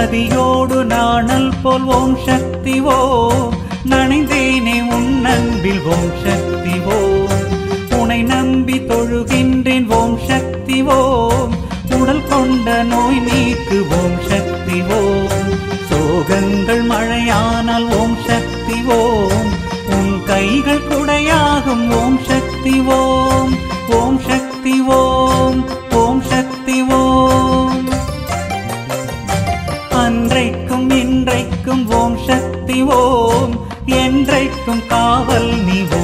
நதியோடு நாணல் போல் ஓம் சக்தி ஓம் நனைந்தேனே உன் அன்பில் ஓம் சக்தி ஓம் உனை நம்பி தொழுகின்றேன் ஓம் சக்தி ஓம் உடல் கொண்ட நோய் நீக்கு ஓம் சக்தி ஓம் சோகங்கள் மழையானால் ஓம் சக்தி ஓம் உன் கைகள் குடையாகும் ஓம் சக்தி ஓம் ஓம் சக்தி ஓம் ஓம் சக்தி ஓம் அன்றைக்கும் இன்றைக்கும் ஓம் சக்தி ஓம் என்றைக்கும் காவல் நீ